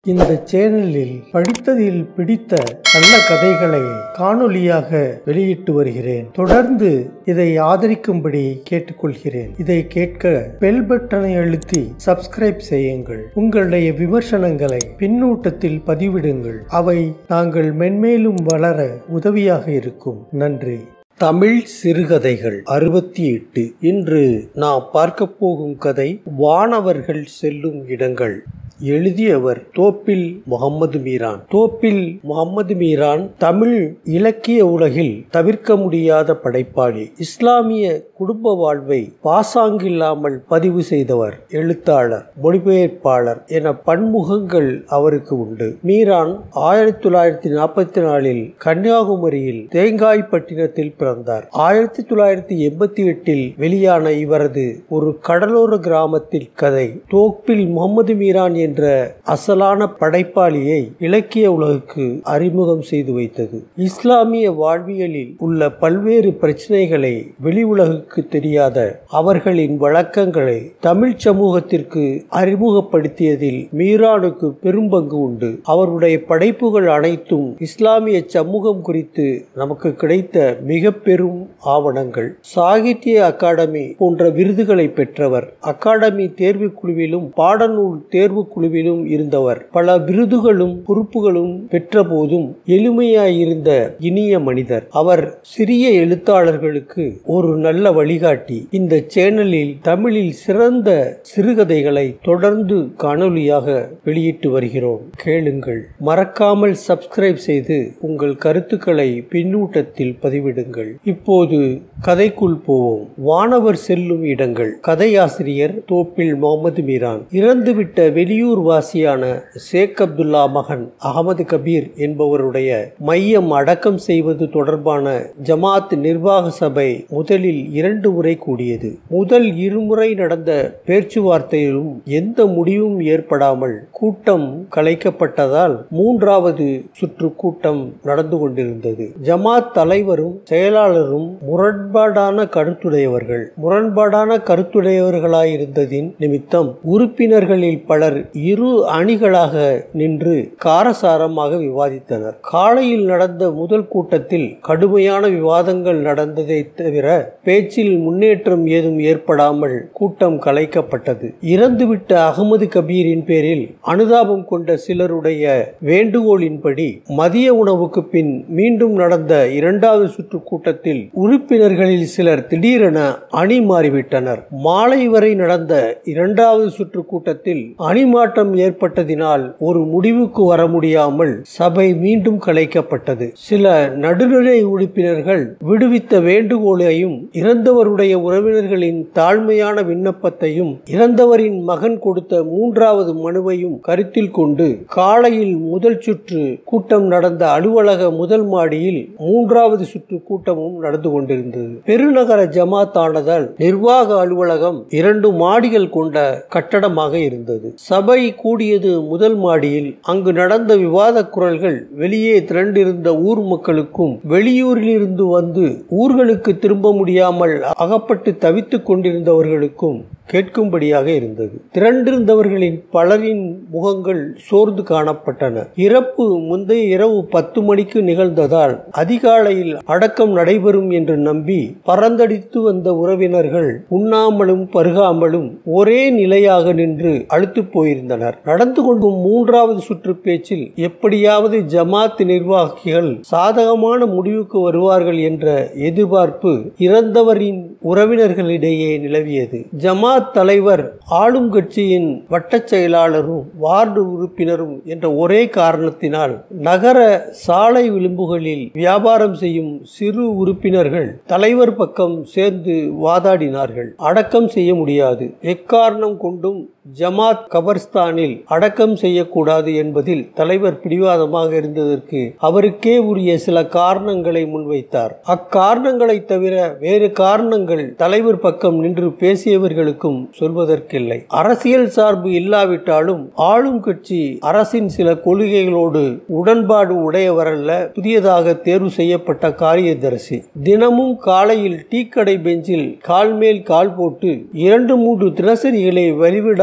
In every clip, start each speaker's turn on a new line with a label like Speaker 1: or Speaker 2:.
Speaker 1: இந்த சேனலில் படித்ததில் பிடித்த நல்ல கதைகளை காணொளியாக வெளியிட்டு வருகிறேன் தொடர்ந்து இதை ஆதரிக்கும்படி கேட்டுக்கொள்கிறேன் இதை கேட்க பெல் பட்டனை அழுத்தி சப்ஸ்கிரைப் செய்யுங்கள் உங்களுடைய விமர்சனங்களை பின்னூட்டத்தில் பதிவிடுங்கள் அவை நாங்கள் மென்மேலும் வளர உதவியாக இருக்கும் நன்றி தமிழ் சிறுகதைகள் அறுபத்தி எட்டு இன்று நாம் பார்க்க போகும் கதை வானவர்கள் செல்லும் இடங்கள் எழுதியவர் தோப்பில் முகம்மது மீரான் தோப்பில் முகம்மது மீரான் தமிழ் இலக்கிய உலகில் தவிர்க்க முடியாத படைப்பாளி இஸ்லாமிய குடும்ப வாழ்வை பாசாங்கில்லாமல் பதிவு செய்தவர் எழுத்தாளர் மொழிபெயர்ப்பாளர் என பன்முகங்கள் அவருக்கு உண்டு மீரான் ஆயிரத்தி தொள்ளாயிரத்தி நாற்பத்தி நாலில் கன்னியாகுமரியில் தேங்காய்பட்டினத்தில் பிறந்தார் ஆயிரத்தி தொள்ளாயிரத்தி எண்பத்தி எட்டில் வெளியான இவரது ஒரு கடலோர கிராமத்தில் கதை தோப்பில் முகமது மீரான் என்ற அசலான படைப்பாளியை இலக்கிய உலகுக்கு அறிமுகம் செய்து வைத்தது இஸ்லாமிய வாழ்வியலில் உள்ள பல்வேறு பிரச்சனைகளை வெளி உலகுக்கு தெரியாத அவர்களின் வழக்கங்களை தமிழ் சமூகத்திற்கு அறிமுகப்படுத்தியதில் மீரானுக்கு பெரும்பங்கு உண்டு அவருடைய படைப்புகள் அனைத்தும் இஸ்லாமிய சமூகம் குறித்து நமக்கு கிடைத்த மிக பெரும் ஆவணங்கள் சாகித்ய அகாடமி போன்ற விருதுகளை பெற்றவர் அகாடமி தேர்வுக்குழுவிலும் பாடநூல் தேர்வு குழுவிலும் இருந்தவர் பல விருதுகளும் பொறுப்புகளும் பெற்ற போதும் எளிமையாயிருந்த இனிய மனிதர் அவர் சிறிய எழுத்தாளர்களுக்கு ஒரு நல்ல வழிகாட்டி இந்த சேனலில் தமிழில் சிறந்த சிறுகதைகளை தொடர்ந்து காணொலியாக வெளியிட்டு வருகிறோம் கேளுங்கள் மறக்காமல் சப்ஸ்கிரைப் செய்து உங்கள் கருத்துக்களை பின்னூட்டத்தில் பதிவிடுங்கள் இப்போது கதைக்குள் போவோம் வானவர் செல்லும் இடங்கள் கதையாசிரியர் தோப்பில் முகமது மீரான் இறந்துவிட்ட வெளியூர் வாசியான ஷேக் அப்துல்லா மகன் அகமது கபீர் என்பவருடைய மையம் அடக்கம் செய்வது தொடர்பான ஜமாத் நிர்வாக சபை முதலில் இரண்டு முறை கூடியது முதல் இருமுறை நடந்த பேச்சுவார்த்தையிலும் எந்த முடிவும் ஏற்படாமல் கூட்டம் கலைக்கப்பட்டதால் மூன்றாவது சுற்று கூட்டம் நடந்து கொண்டிருந்தது ஜமாத் தலைவரும் செயலாளரும் முரண்பாடான கருத்துடையவர்கள் முரண்பாடான கருத்துடையவர்களாயிருந்ததின் நிமித்தம் உறுப்பினர்களில் பலர் இரு அணிகளாக நின்று காரசாரமாக விவாதித்தனர் காலையில் நடந்த முதல் கூட்டத்தில் கடுமையான விவாதங்கள் நடந்ததை தவிர பேச்சில் முன்னேற்றம் ஏதும் ஏற்படாமல் கூட்டம் கலைக்கப்பட்டது இறந்துவிட்ட அகமது கபீரின் பேரில் அனுதாபம் கொண்ட சிலருடைய வேண்டுகோளின்படி மதிய உணவுக்கு பின் மீண்டும் நடந்த இரண்டாவது சுற்று கூட்டத்தில் உறுப்பினர்களில் சிலர் திடீரென அணி மாறிவிட்டனர் மாலை வரை நடந்த இரண்டாவது சுற்று கூட்டத்தில் அணிமாற்றம் ஏற்பட்டதினால் ஒரு முடிவுக்கு வர முடியாமல் சபை மீண்டும் கலைக்கப்பட்டது சில நடுநிலை உறுப்பினர்கள் விடுவித்த வேண்டுகோளையும் இறந்தவருடைய உறவினர்களின் தாழ்மையான விண்ணப்பத்தையும் இறந்தவரின் மகன் கொடுத்த மூன்றாவது மனுவையும் கருத்தில் கொண்டு காலையில் முதல் சுற்று கூட்டம் நடந்த அலுவலக முதல் மாடியில் மூன்றாவது சுற்று கூட்டமும் நடந்து கொண்டிருந்தது பெருநகர ஜமாத் ஆனதால் நிர்வாக அலுவலகம் இரண்டு மாடிகள் கொண்ட கட்டடமாக இருந்தது சபை கூடியது முதல் மாடியில் அங்கு நடந்த விவாத குரல்கள் வெளியே திரண்டிருந்த ஊர் மக்களுக்கும் வெளியூரிலிருந்து வந்து ஊர்களுக்கு திரும்ப முடியாமல் அகப்பட்டு தவித்துக் கொண்டிருந்தவர்களுக்கும் கேட்கும்படியாக இருந்தது திரண்டிருந்தவர்களின் பலரின் முகங்கள் சோர்ந்து காணப்பட்டன இறப்பு முந்தைய இரவு பத்து மணிக்கு நிகழ்ந்ததால் அதிகாலையில் அடக்கம் நடைபெறும் என்று நம்பி பறந்தடித்து வந்த உறவினர்கள் உண்ணாமலும் பருகாமலும் ஒரே நிலையாக நின்று அழுத்து போயிருந்தனர் நடந்து கொண்டும் மூன்றாவது சுற்று பேச்சில் எப்படியாவது ஜமாத் நிர்வாகிகள் சாதகமான முடிவுக்கு வருவார்கள் என்ற எதிர்பார்ப்பு இறந்தவரின் உறவினர்களிடையே நிலவியது ஜமாத் தலைவர் ஆளும் கட்சியின் வட்டச் செயலாளரும் வார்டு உறுப்பினரும் என்ற ஒரே காரணத்தினால் நகர சாலை விளிம்புகளில் வியாபாரம் செய்யும் சிறு உறுப்பினர்கள் தலைவர் பக்கம் சேர்ந்து வாதாடினார்கள் அடக்கம் செய்ய முடியாது எக்காரணம் கொண்டும் ஜமாத் கபர்ஸ்தானில் அடக்கம் செய்யக்கூடாது என்பதில் தலைவர் பிடிவாதமாக இருந்ததற்கு அவருக்கே உரிய சில காரணங்களை முன்வைத்தார் அக்காரணங்களை தவிர வேறு காரணங்கள் தலைவர் பக்கம் நின்று பேசியவர்களுக்கும் சொல்வதற்கில்லை அரசியல் சார்பு இல்லாவிட்டாலும் ஆளும் கட்சி அரசின் சில கொள்கைகளோடு உடன்பாடு உடையவரல்ல புதியதாக தேர்வு செய்யப்பட்ட காரியதரிசி தினமும் காலையில் டீக்கடை பெஞ்சில் கால் மேல் கால் போட்டு இரண்டு மூன்று தினசரிகளை வழிவிடாமல்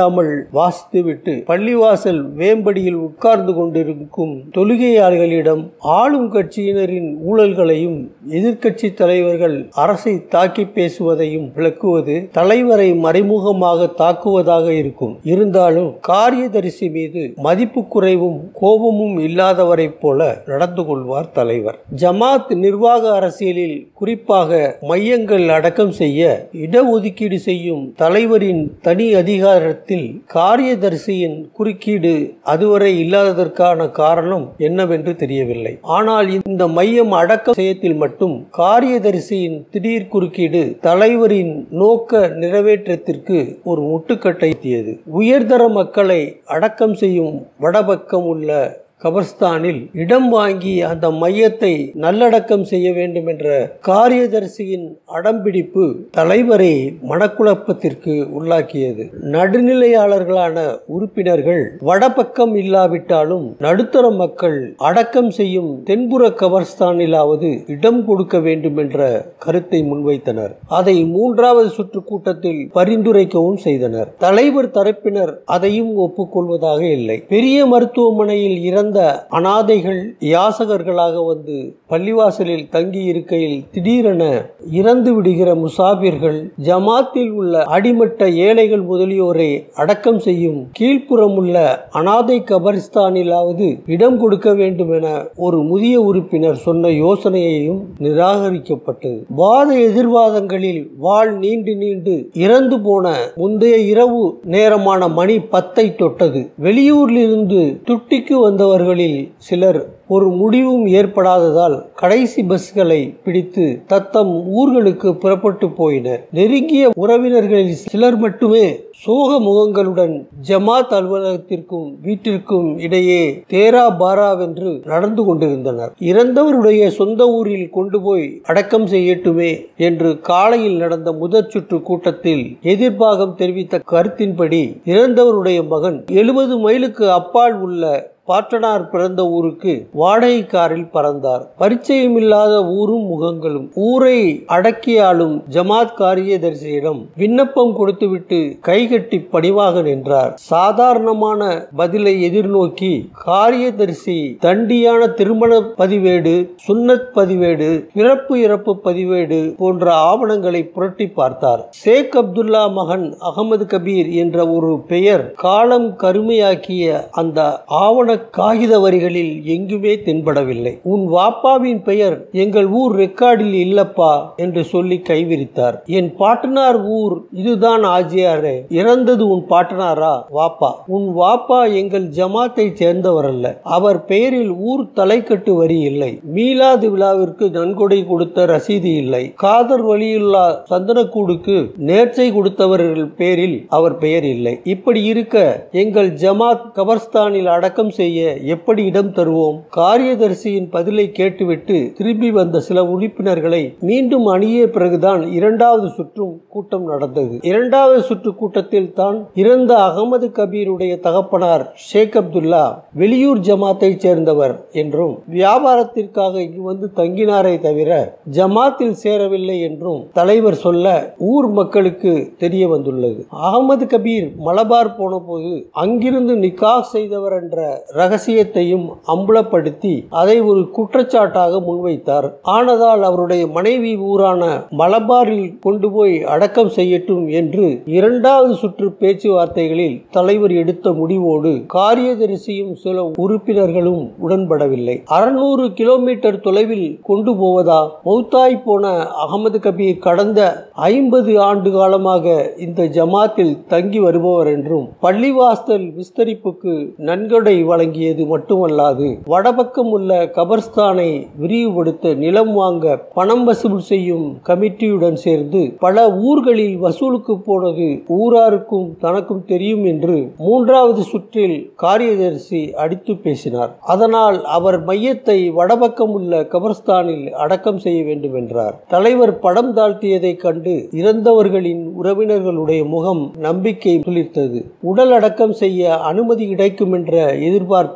Speaker 1: இல்லாமல் வாசித்துவிட்டு பள்ளிவாசல் வேம்படியில் உட்கார்ந்து கொண்டிருக்கும் தொழுகையாளிகளிடம் ஆளும் கட்சியினரின் ஊழல்களையும் எதிர்க்கட்சி தலைவர்கள் அரசை தாக்கி பேசுவதையும் விளக்குவது தலைவரை மறைமுகமாக தாக்குவதாக இருக்கும் இருந்தாலும் காரியதரிசி மீது மதிப்பு குறைவும் கோபமும் இல்லாதவரைப் போல நடந்து கொள்வார் தலைவர் ஜமாத் நிர்வாக அரசியலில் குறிப்பாக மையங்கள் அடக்கம் செய்ய இடஒதுக்கீடு செய்யும் தலைவரின் தனி அதிகாரத்தில் காரியதரிசியின் குறுக்கீடு அதுவரை இல்லாததற்கான காரணம் என்னவென்று தெரியவில்லை ஆனால் இந்த மையம் அடக்க செய்யத்தில் மட்டும் காரியதரிசியின் திடீர் குறுக்கீடு தலைவரின் நோக்க நிறைவேற்றத்திற்கு ஒரு முட்டுக்கட்டை எட்டியது உயர்தர மக்களை அடக்கம் செய்யும் வடபக்கம் உள்ள கபர்ஸ்தானில் இடம் வாங்கி அந்த மையத்தை நல்லடக்கம் செய்ய வேண்டும் என்ற காரியதரிசியின் அடம்பிடிப்பு தலைவரை மனக்குழப்பத்திற்கு உள்ளாக்கியது நடுநிலையாளர்களான உறுப்பினர்கள் வடபக்கம் இல்லாவிட்டாலும் நடுத்தர மக்கள் அடக்கம் செய்யும் தென்புற கபர்ஸ்தானிலாவது இடம் கொடுக்க வேண்டும் என்ற கருத்தை முன்வைத்தனர் அதை மூன்றாவது சுற்று கூட்டத்தில் பரிந்துரைக்கவும் செய்தனர் தலைவர் தரப்பினர் அதையும் ஒப்புக்கொள்வதாக இல்லை பெரிய மருத்துவமனையில் இறந்த அனாதைகள் யாசகர்களாக வந்து பள்ளிவாசலில் தங்கி இருக்கையில் திடீரென இறந்து விடுகிற முசாபிர்கள் ஜமாத்தில் உள்ள அடிமட்ட ஏழைகள் முதலியோரை அடக்கம் செய்யும் கீழ்ப்புறம் உள்ள அனாதை கபரிஸ்தானிலாவது இடம் கொடுக்க வேண்டும் என ஒரு முதிய உறுப்பினர் சொன்ன யோசனையையும் நிராகரிக்கப்பட்டது வாத எதிர்வாதங்களில் வாழ் நீண்டு நீண்டு இறந்து போன முந்தைய இரவு நேரமான மணி பத்தை தொட்டது வெளியூரிலிருந்து துட்டிக்கு வந்தவர்களில் சிலர் ஒரு முடிவும் ஏற்படாததால் கடைசி பஸ்களை பிடித்து தத்தம் ஊர்களுக்கு புறப்பட்டு போயினர் நெருங்கிய உறவினர்களில் சிலர் மட்டுமே சோக முகங்களுடன் ஜமாத் அலுவலகத்திற்கும் வீட்டிற்கும் இடையே தேரா பாராவென்று நடந்து கொண்டிருந்தனர் இறந்தவருடைய சொந்த ஊரில் கொண்டு போய் அடக்கம் செய்யட்டுமே என்று காலையில் நடந்த முதற் சுற்று கூட்டத்தில் எதிர்பாகம் தெரிவித்த கருத்தின்படி இறந்தவருடைய மகன் எழுபது மைலுக்கு அப்பால் உள்ள பாட்டனார் பிறந்த ஊருக்கு வாடகை காரில் பறந்தார் பரிச்சயமில்லாத ஊரும் முகங்களும் ஊரை அடக்கியாலும் ஜமாத் காரியதரிசியிடம் விண்ணப்பம் கொடுத்துவிட்டு கைகட்டி பணிவாக நின்றார் சாதாரணமான பதிலை எதிர்நோக்கி காரியதரிசி தண்டியான திருமண பதிவேடு சுன்னத் பதிவேடு பிறப்பு இறப்பு பதிவேடு போன்ற ஆவணங்களை புரட்டி பார்த்தார் ஷேக் அப்துல்லா மகன் அகமது கபீர் என்ற ஒரு பெயர் காலம் கருமையாக்கிய அந்த ஆவண காகித வரிகளில் எங்குமே தென்படவில்லை உன் வாப்பாவின் பெயர் எங்கள் ஊர் ரெக்கார்டில் இல்லப்பா என்று சொல்லி கைவிரித்தார் என் பாட்டனார் ஊர் இதுதான் ஆஜியாரே இறந்தது உன் பாட்டனாரா வாப்பா உன் வாப்பா எங்கள் ஜமாத்தை சேர்ந்தவர் அல்ல அவர் பெயரில் ஊர் தலைக்கட்டு வரி இல்லை மீலாது விழாவிற்கு நன்கொடை கொடுத்த ரசீது இல்லை காதர் வழியுள்ளா சந்தனக்கூடுக்கு நேர்ச்சை கொடுத்தவர்கள் பேரில் அவர் பெயர் இல்லை இப்படி இருக்க எங்கள் ஜமாத் கபர்ஸ்தானில் அடக்கம் செய்ய எப்படி இடம் தருவோம் காரியதரிசியின் பதிலை கேட்டுவிட்டு திரும்பி வந்த சில உறுப்பினர்களை மீண்டும் அணிய பிறகுதான் இரண்டாவது சுற்றும் கூட்டம் நடந்தது இரண்டாவது சுற்று கூட்டத்தில் தான் இறந்த அகமது கபீருடைய தகப்பனார் ஷேக் அப்துல்லா வெளியூர் ஜமாத்தை சேர்ந்தவர் என்றும் வியாபாரத்திற்காக இங்கு வந்து தங்கினாரே தவிர ஜமாத்தில் சேரவில்லை என்றும் தலைவர் சொல்ல ஊர் மக்களுக்கு தெரிய வந்துள்ளது அகமது கபீர் மலபார் போன போது அங்கிருந்து நிக்கா செய்தவர் என்ற ரகசியத்தையும் அம்பலப்படுத்தி அதை ஒரு குற்றச்சாட்டாக முன்வைத்தார் ஆனதால் அவருடைய மனைவி ஊரான மலபாரில் கொண்டு போய் அடக்கம் செய்யட்டும் என்று இரண்டாவது சுற்று பேச்சுவார்த்தைகளில் தலைவர் எடுத்த முடிவோடு காரியதரிசியும் சில உறுப்பினர்களும் உடன்படவில்லை அறுநூறு கிலோமீட்டர் தொலைவில் கொண்டு போவதா மௌத்தாய் போன அகமது கபீர் கடந்த ஐம்பது ஆண்டு காலமாக இந்த ஜமாத்தில் தங்கி வருபவர் என்றும் பள்ளிவாசல் விஸ்தரிப்புக்கு நன்கொடை வழங்கியது மட்டுமல்லாது வடபக்கம் உள்ள கபர்ஸ்தானை விரிவுபடுத்த நிலம் வாங்க பணம் வசூல் செய்யும் கமிட்டியுடன் சேர்ந்து பல ஊர்களில் வசூலுக்கு போனது ஊராருக்கும் தனக்கும் தெரியும் என்று மூன்றாவது சுற்றில் காரியதரிசி அடித்து பேசினார் அதனால் அவர் மையத்தை வடபக்கம் உள்ள கபர்ஸ்தானில் அடக்கம் செய்ய வேண்டும் என்றார் தலைவர் படம் தாழ்த்தியதை கண்டு இறந்தவர்களின் உறவினர்களுடைய முகம் நம்பிக்கை துளிர்த்தது உடல் அடக்கம் செய்ய அனுமதி கிடைக்கும் என்ற எதிர்பார்ப்பில்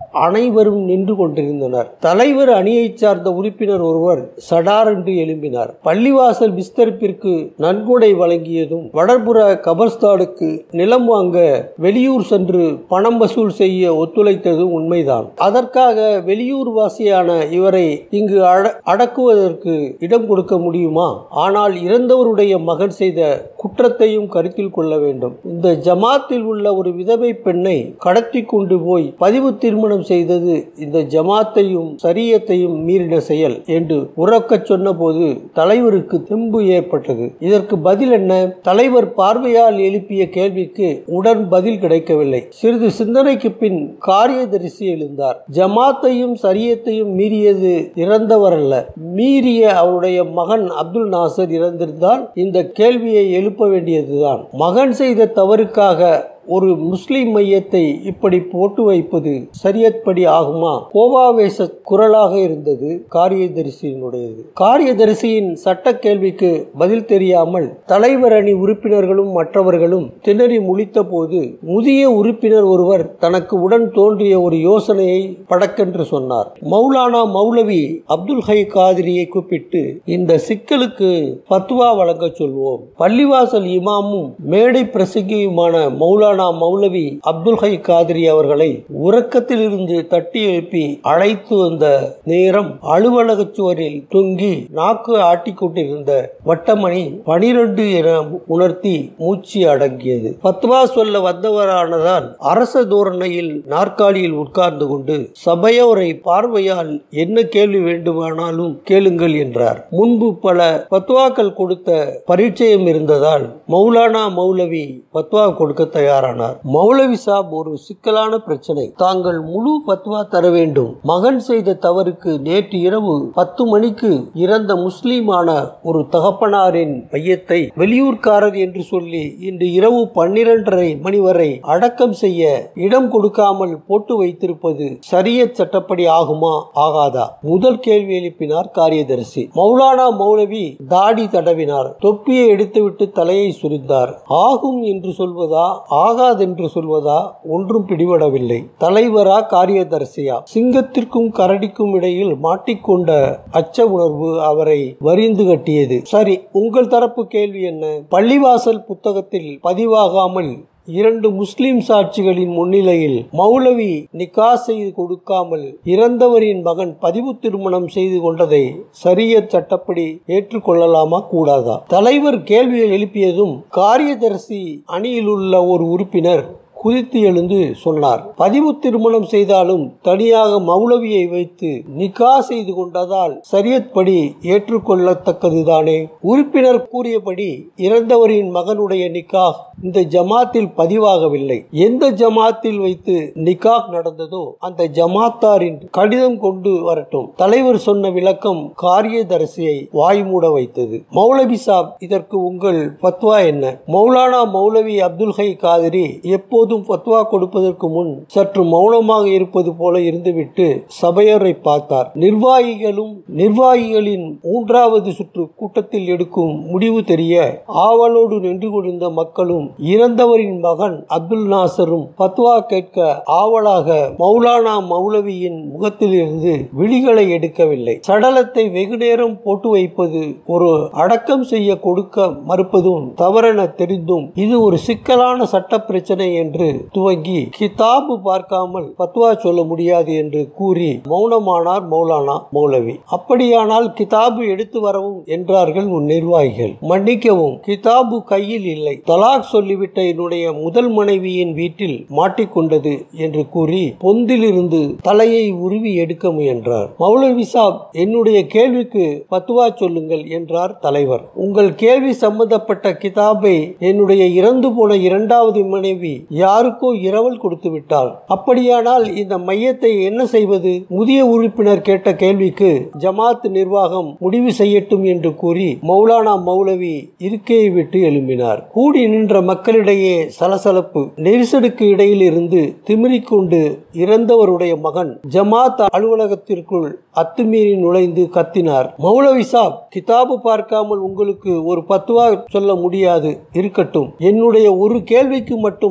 Speaker 2: அனைவரும் நின்று கொண்டிருந்தனர் தலைவர் அணியைச் சார்ந்த உறுப்பினர் ஒருவர் சடார் என்று எழும்பினார் பள்ளிவாசல் விஸ்தரிப்பிற்கு நன்கொடை வழங்கியதும் வடபுற கபர்ஸ்தானுக்கு நிலம் வாங்க வெளியூர் சென்று பணம் வசூல் செய்ய ஒத்துழைத்ததும் உண்மைதான் அதற்காக வெளியூர் வாசியான இவரை இங்கு அட- அடக்குவதற்கு இடம் கொடுக்க முடியுமா ஆனால் இறந்தவருடைய மகன் செய்த குற்றத்தையும் கருத்தில் கொள்ள வேண்டும் இந்த ஜமாத்தில் உள்ள ஒரு விதவை பெண்ணை கடத்தி கொண்டு போய் பதிவு திருமணம் செய்தது இந்த ஜமாத்தையும் சரியத்தையும் மீறின செயல் என்று உறக்கச் சொன்னபோது தலைவருக்கு தெம்பு ஏற்பட்டது இதற்கு பதில் என்ன தலைவர் பார்வையால் எழுப்பிய கேள்விக்கு உடன் பதில் கிடைக்கவில்லை சிறிது சிந்தனைக்கு பின் காரியதரிசி எழுந்தார் ஜமாத்தையும் சரியத்தையும் மீறியது இறந்தவர் அல்ல மீறிய அவருடைய மகன் அப்துல் நாசர் இறந்திருந்தால் இந்த கேள்வியை எழுப்ப வேண்டியதுதான் மகன் செய்த தவறுக்காக ஒரு முஸ்லிம் மையத்தை இப்படி போட்டு வைப்பது சரியத் படி ஆகுமா கோபாவேச குரலாக இருந்தது காரியதரிசியினுடையது காரியதரிசியின் சட்ட கேள்விக்கு பதில் தெரியாமல் தலைவர் அணி உறுப்பினர்களும் மற்றவர்களும் திணறி முழித்த போது முதிய உறுப்பினர் ஒருவர் தனக்கு உடன் தோன்றிய ஒரு யோசனையை படக்கென்று சொன்னார் மௌலானா மௌலவி அப்துல் ஹை காதிரியை கூப்பிட்டு இந்த சிக்கலுக்கு பத்துவா வழங்க சொல்வோம் பள்ளிவாசல் இமாமும் மேடை பிரசங்கியுமான மௌலானா மௌலவி அப்துல் ஹை காதிரி அவர்களை உறக்கத்தில் இருந்து தட்டி எழுப்பி அழைத்து வந்த நேரம் அலுவலக சுவரில் தொங்கி நாக்கு ஆட்டிக் கொண்டிருந்த வட்டமணி பனிரெண்டு என உணர்த்தி மூச்சு அடங்கியது பத்வா சொல்ல வந்தவரானதால் அரச தோரணையில் நாற்காலியில் உட்கார்ந்து கொண்டு சபையோரை பார்வையால் என்ன கேள்வி வேண்டுமானாலும் கேளுங்கள் என்றார் முன்பு பல பத்வாக்கள் கொடுத்த பரிச்சயம் இருந்ததால் மௌலானா மௌலவி பத்வா கொடுக்க தயாரானார் மௌலவி சாப் ஒரு சிக்கலான பிரச்சனை தாங்கள் முழு பத்வா தர வேண்டும் மகன் செய்த தவறுக்கு நேற்று இரவு பத்து மணிக்கு இறந்த முஸ்லீமான ஒரு தகப்பனாரின் மையத்தை வெளியூர்காரர் என்று சொல்லி இன்று இரவு பன்னிரண்டரை மணி வரை அடக்கம் செய்ய இடம் கொடுக்காமல் போட்டு வைத்திருப்பது சரியத் சட்டப்படி ஆகுமா ஆகாதா முதல் கேள்வி எழுப்பினார் காரியதரிசி மௌலானா மௌலவி தாடி தடவினார் தொப்பியை எடுத்துவிட்டு தலையை சுரிந்தார் ஆகும் என்று சொல்வதா ஆகாதென்று சொல்வதா ஒன்றும் பிடிபடவில்லை தலைவரா காரியதரிசியா சிங்கத்திற்கும் கரடிக்கும் இடையில் மாட்டிக்கொண்ட அச்ச உணர்வு அவரை வரிந்து கட்டியது சரி உங்கள் தரப்பு கேள்வி என்ன பள்ளிவாசல் புத்தகத்தில் பதிவாகாமல் இரண்டு முஸ்லிம் சாட்சிகளின் முன்னிலையில் மௌலவி நிக்கா செய்து கொடுக்காமல் இறந்தவரின் மகன் பதிவு திருமணம் செய்து கொண்டதை சரியத் சட்டப்படி ஏற்றுக்கொள்ளலாமா கூடாதா தலைவர் கேள்வியை எழுப்பியதும் காரியதரிசி அணியில் உள்ள ஒரு உறுப்பினர் குதித்து எழுந்து சொன்னார் பதிவு திருமணம் செய்தாலும் தனியாக மௌலவியை வைத்து நிக்கா செய்து கொண்டதால் சரியத் படி ஏற்றுக்கொள்ளத்தக்கதுதானே உறுப்பினர் கூறியபடி இறந்தவரின் மகனுடைய நிக்கா இந்த ஜமாத்தில் பதிவாகவில்லை எந்த ஜமாத்தில் வைத்து நிக்காஹ் நடந்ததோ அந்த ஜமாத்தாரின் கடிதம் கொண்டு வரட்டும் தலைவர் சொன்ன விளக்கம் காரியதரிசியை வாய் மூட வைத்தது மௌலவி சாப் இதற்கு உங்கள் பத்வா என்ன மௌலானா மௌலவி அப்துல் ஹை காதிரி எப்போதும் பத்வா கொடுப்பதற்கு முன் சற்று மௌனமாக இருப்பது போல இருந்துவிட்டு சபையரை பார்த்தார் நிர்வாகிகளும் நிர்வாகிகளின் மூன்றாவது சுற்று கூட்டத்தில் எடுக்கும் முடிவு தெரிய ஆவலோடு நின்று கொண்டிருந்த மக்களும் இறந்தவரின் மகன் அப்துல் நாசரும் பத்வா கேட்க ஆவலாக மௌலானா மௌலவியின் முகத்தில் இருந்து விழிகளை எடுக்கவில்லை சடலத்தை வெகு நேரம் போட்டு வைப்பது ஒரு அடக்கம் செய்ய கொடுக்க மறுப்பதும் தவறென தெரிந்தும் இது ஒரு சிக்கலான சட்ட பிரச்சனை என்று துவங்கி கிதாபு பார்க்காமல் பத்வா சொல்ல முடியாது என்று கூறி மௌனமானார் மௌலானா மௌலவி அப்படியானால் கிதாபு எடுத்து வரவும் என்றார்கள் உன் நிர்வாகிகள் மன்னிக்கவும் கிதாபு கையில் இல்லை தலாக் சொல்லிவிட்ட என்னுடைய முதல் மனைவியின் வீட்டில் மாட்டிக்கொண்டது என்று கூறி பொந்திலிருந்து தலையை உருவி எடுக்க முயன்றார் மௌலவி சாப் என்னுடைய கேள்விக்கு பத்துவா சொல்லுங்கள் என்றார் தலைவர் உங்கள் கேள்வி சம்பந்தப்பட்ட கிதாபை என்னுடைய இறந்து போன இரண்டாவது மனைவி யாருக்கோ இரவல் கொடுத்து விட்டாள் அப்படியானால் இந்த மையத்தை என்ன செய்வது முதிய உறுப்பினர் கேட்ட கேள்விக்கு ஜமாத் நிர்வாகம் முடிவு செய்யட்டும் என்று கூறி மௌலானா மௌலவி இருக்கையை விட்டு எழும்பினார் கூடி நின்ற மக்களிடையே சலசலப்பு நெரிசலுக்கு இடையில் இருந்து திமிரிக்கொண்டு இறந்தவருடைய மகன் ஜமாத் அலுவலகத்திற்குள் அத்துமீறி நுழைந்து கத்தினார் மௌலவி சாப் கிதாபு பார்க்காமல் உங்களுக்கு ஒரு பத்துவா சொல்ல முடியாது இருக்கட்டும் என்னுடைய ஒரு கேள்விக்கு மட்டும் பத்துவா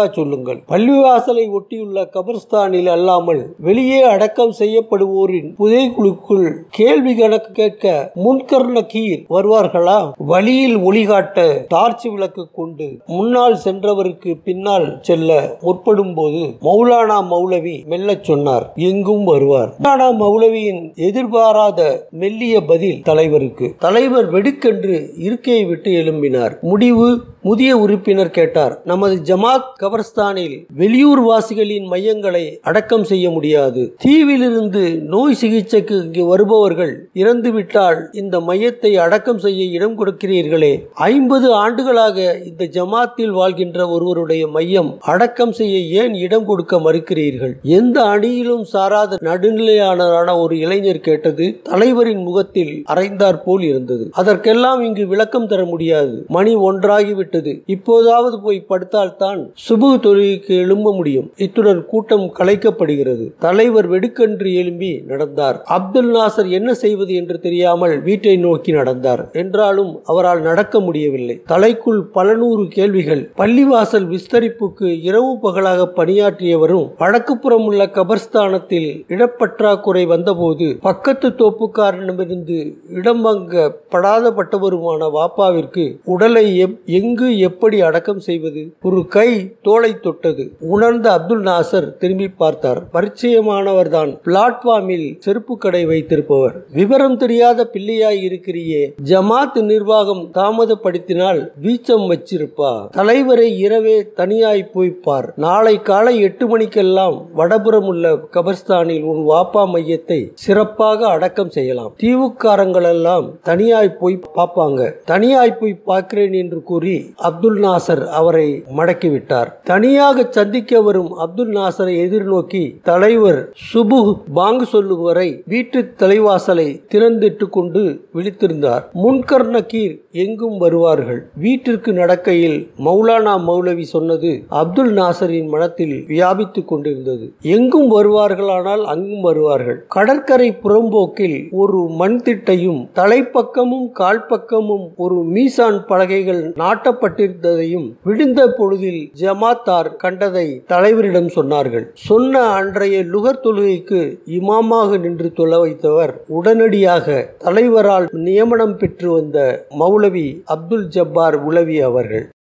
Speaker 2: தெளிவா சொல்லுங்கள் பள்ளிவாசலை ஒட்டியுள்ள கபர்ஸ்தானில் அல்லாமல் வெளியே அடக்கம் செய்யப்படுவோரின் புதைக்குழுக்குள் கேள்வி கணக்கு கேட்க முன்கர்ண கீர் வருவார்களா வழியில் ஒளிகாட்ட டார்ச் விளக்கு கொண்டு முன்னால் சென்றவருக்கு பின்னால் செல்ல முற்படும் போது மௌலானா மௌலவி மெல்லச் சொன்னார் எங்கும் வருவார் மௌலானா மௌலவியின் எதிர்பாராத மெல்லிய பதில் தலைவருக்கு தலைவர் வெடுக்கென்று இருக்கையை விட்டு எழும்பினார் முடிவு முதிய உறுப்பினர் கேட்டார் நமது ஜமாத் கபர்ஸ்தானில் வெளியூர் வாசிகளின் மையங்களை அடக்கம் செய்ய முடியாது தீவிலிருந்து நோய் சிகிச்சைக்கு இங்கு வருபவர்கள் இறந்துவிட்டால் இந்த மையத்தை அடக்கம் செய்ய இடம் கொடுக்கிறீர்களே ஐம்பது ஆண்டுகளாக இந்த ஜமாத்தில் வாழ்கின்ற ஒருவருடைய மையம் அடக்கம் செய்ய ஏன் இடம் கொடுக்க மறுக்கிறீர்கள் எந்த அணியிலும் சாராத நடுநிலையானரான ஒரு இளைஞர் கேட்டது தலைவரின் முகத்தில் அரைந்தார் போல் இருந்தது அதற்கெல்லாம் இங்கு விளக்கம் தர முடியாது மணி ஒன்றாகிவிட்டது இப்போதாவது போய் படுத்தால்தான் சுபு தொழுகைக்கு எழும்ப முடியும் இத்துடன் கூட்டம் கலைக்கப்படுகிறது தலைவர் வெடுக்கென்று எழும்பி நடந்தார் அப்துல் நாசர் என்ன செய்வது என்று தெரியாமல் வீட்டை நோக்கி நடந்தார் என்றாலும் அவரால் நடக்க முடியவில்லை தலைக்குள் பல நூறு கேள்விகள் பள்ளிவாசல் விஸ்தரிப்புக்கு இரவு பகலாக பணியாற்றியவரும் வடக்குப்புறம் உள்ள கபர்ஸ்தானத்தில் இடப்பற்றாக்குறை வந்தபோது பக்கத்து தோப்புக்காரனிடமிருந்து இடம் வாங்க படாதப்பட்டவருமான வாப்பாவிற்கு உடலை எப்- எங்கு எப்படி அடக்கம் செய்வது ஒரு கை தோளை தொட்டது உணர்ந்த அப்துல் நாசர் திரும்பி பார்த்தார் பரிச்சயமானவர்தான் பிளாட்பார்மில் செருப்பு கடை வைத்திருப்பவர் விவரம் தெரியாத பிள்ளையாய் இருக்கிறியே ஜமாத் நிர்வாகம் தாமதப்படுத்தினால் வீச்சம் வச்சிருப்பா தலைவரை இரவே தனியாய் போய்ப்பார் நாளை காலை எட்டு மணிக்கெல்லாம் வடபுறம் உள்ள கபர்ஸ்தானில் உன் வாப்பா மையத்தை சிறப்பாக அடக்கம் செய்யலாம் தீவுக்காரங்கள் எல்லாம் தனியாய் போய் பார்ப்பாங்க தனியாய் போய் பார்க்கிறேன் என்று கூறி அப்துல் நாசர் அவரை மடக்கிவிட்டார் தனியாக சந்திக்க வரும் அப்துல் நாசரை எதிர்நோக்கி தலைவர் சுபு பாங்கு சொல்லும் வரை வீட்டு தலைவாசலை திறந்திட்டு கொண்டு விழித்திருந்தார் முன்கர்ண கீர் எங்கும் வருவார்கள் வீட்டிற்கு நடக்கையில் மௌலானா மௌலவி சொன்னது அப்துல் நாசரின் மனத்தில் வியாபித்துக் கொண்டிருந்தது எங்கும் வருவார்களானால் அங்கும் வருவார்கள் கடற்கரை புறம்போக்கில் ஒரு மண் திட்டையும் தலைப்பக்கமும் கால் பக்கமும் ஒரு மீசான் பலகைகள் நாட்டப்பட்டிருந்ததையும் விடிந்த பொழுதில் ஜமாத்தார் கண்டதை தலைவரிடம் சொன்னார்கள் சொன்ன அன்றைய லுகர் தொழுகைக்கு இமாமாக நின்று தொழ வைத்தவர் உடனடியாக தலைவரால் நியமனம் பெற்று வந்த மௌலவி அப்துல் ஜப்பார் உலவி அவர்கள்